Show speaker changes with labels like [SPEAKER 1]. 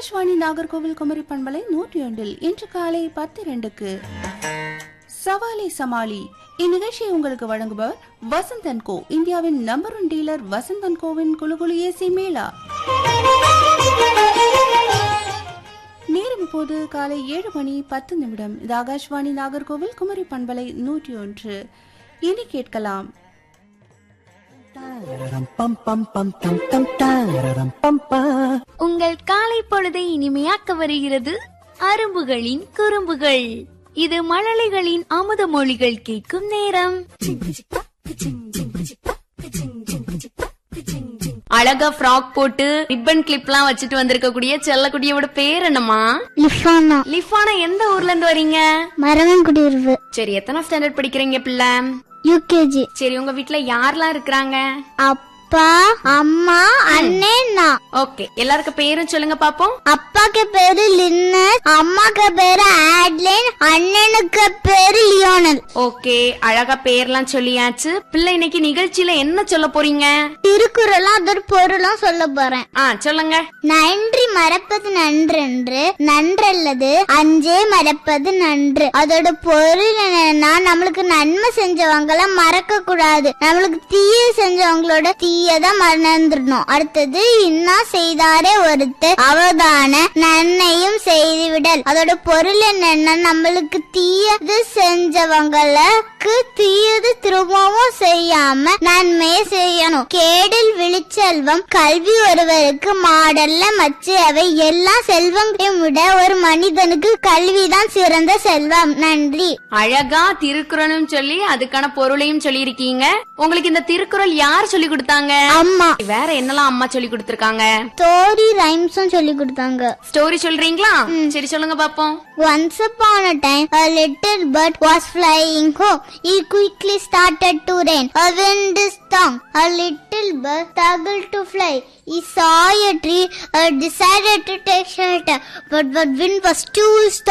[SPEAKER 1] ஆகாஷ்வாணி நாகர்கோவில் குமரி பண்பலை நூற்றி ஒன்றில் இன்று காலை பத்து இரண்டுக்கு சவாலே சமாளி இந்நிகழ்ச்சியை உங்களுக்கு வழங்குபவர் வசந்தன் கோ இந்தியாவின் நம்பர் ஒன் டீலர் வசந்தன் கோவின் குலுகுலு ஏசி மேளா நேரம் இப்போது காலை ஏழு மணி பத்து நிமிடம் இது ஆகாஷ்வாணி நாகர்கோவில் குமரி பண்பலை நூற்றி ஒன்று இனி கேட்கலாம்
[SPEAKER 2] Tararam pam pam pam tam tam tararam pam pam.
[SPEAKER 3] உங்கள் காலை பொழுதை இனிமையாக்க வருகிறது அரும்புகளின் குறும்புகள் இது மழலைகளின் அமுத மொழிகள் கேட்கும் நேரம் அழகா ஃப்ராக் போட்டு ரிப்பன் கிளிப்லாம் வச்சுட்டு வந்திருக்கக்கூடிய செல்லக்குட்டியோட பேர் என்னம்மா
[SPEAKER 4] லிஃபானா
[SPEAKER 3] லிஃபானா எந்த ஊர்ல இருந்து வரீங்க
[SPEAKER 4] மரவன் குடியிருப்பு
[SPEAKER 3] சரி எத்தனை ஸ்டாண்டர்ட் படிக்கிறீங்க பிள்ளை
[SPEAKER 4] யூகேஜி
[SPEAKER 3] சரி உங்க வீட்ல யாரெல்லாம் இருக்கிறாங்க
[SPEAKER 4] அப்பா அம்மா அண்ணன் நான்
[SPEAKER 3] ஓகே எல்லாருக்கும் பேரும் சொல்லுங்க பாப்போம்
[SPEAKER 4] அப்பாக்கு பேரு லின்னஸ் அம்மாக்கு பேரு ஆட்லின் அண்ணனுக்கு பேரு லியோனல்
[SPEAKER 3] ஓகே அழகா பேர்லாம் சொல்லியாச்சு பிள்ளை இன்னைக்கு நிகழ்ச்சியில என்ன சொல்ல போறீங்க
[SPEAKER 4] திருக்குறளும் அதோட பொருளும் சொல்ல போறேன்
[SPEAKER 3] ஆ சொல்லுங்க
[SPEAKER 4] நன்றி மறப்பது நன்றென்று நன்றல்லது அஞ்சே மறப்பது நன்று அதோட பொருள் என்னன்னா நம்மளுக்கு நன்மை செஞ்சவங்கள மறக்க கூடாது நம்மளுக்கு தீய செஞ்சவங்களோட தீயதான் மறந்துடணும் அடுத்தது இன்னா செய்தாரே ஒருத்தர் அவதான நன்மையும் செய்துவிடல் அதோட பொருள் என்னன்னா நம்மளுக்கு தீயது செஞ்சவங்களுக்கு தீயது திரும்பவும் செய்யாம நன்மையை செய்யணும் கேடில் விழிச்செல்வம் கல்வி ஒருவருக்கு மாடல்ல மச்சு அவை எல்லா செல்வங்களையும் விட ஒரு மனிதனுக்கு கல்விதான் சிறந்த செல்வம் நன்றி
[SPEAKER 3] அழகா திருக்குறளும் சொல்லி அதுக்கான பொருளையும் சொல்லி இருக்கீங்க உங்களுக்கு இந்த திருக்குறள் யார் சொல்லி கொடுத்தாங்க
[SPEAKER 4] அம்மா
[SPEAKER 3] வேற என்னலாம் அம்மா சொல்லி கொடுத்திருக்காங்க
[SPEAKER 4] ஸ்டோரி ரைம்ஸும் சொல்லி கொடுத்தாங்க
[SPEAKER 3] ஸ்டோரி சொல்றீங்களா சரி சொல்லுங்க பாப்போம்
[SPEAKER 4] Once upon a time, a little bird was flying home. It quickly started to rain. A wind stung. A little bird struggled to fly. He saw a tree and decided to take shelter. But the wind was too strong.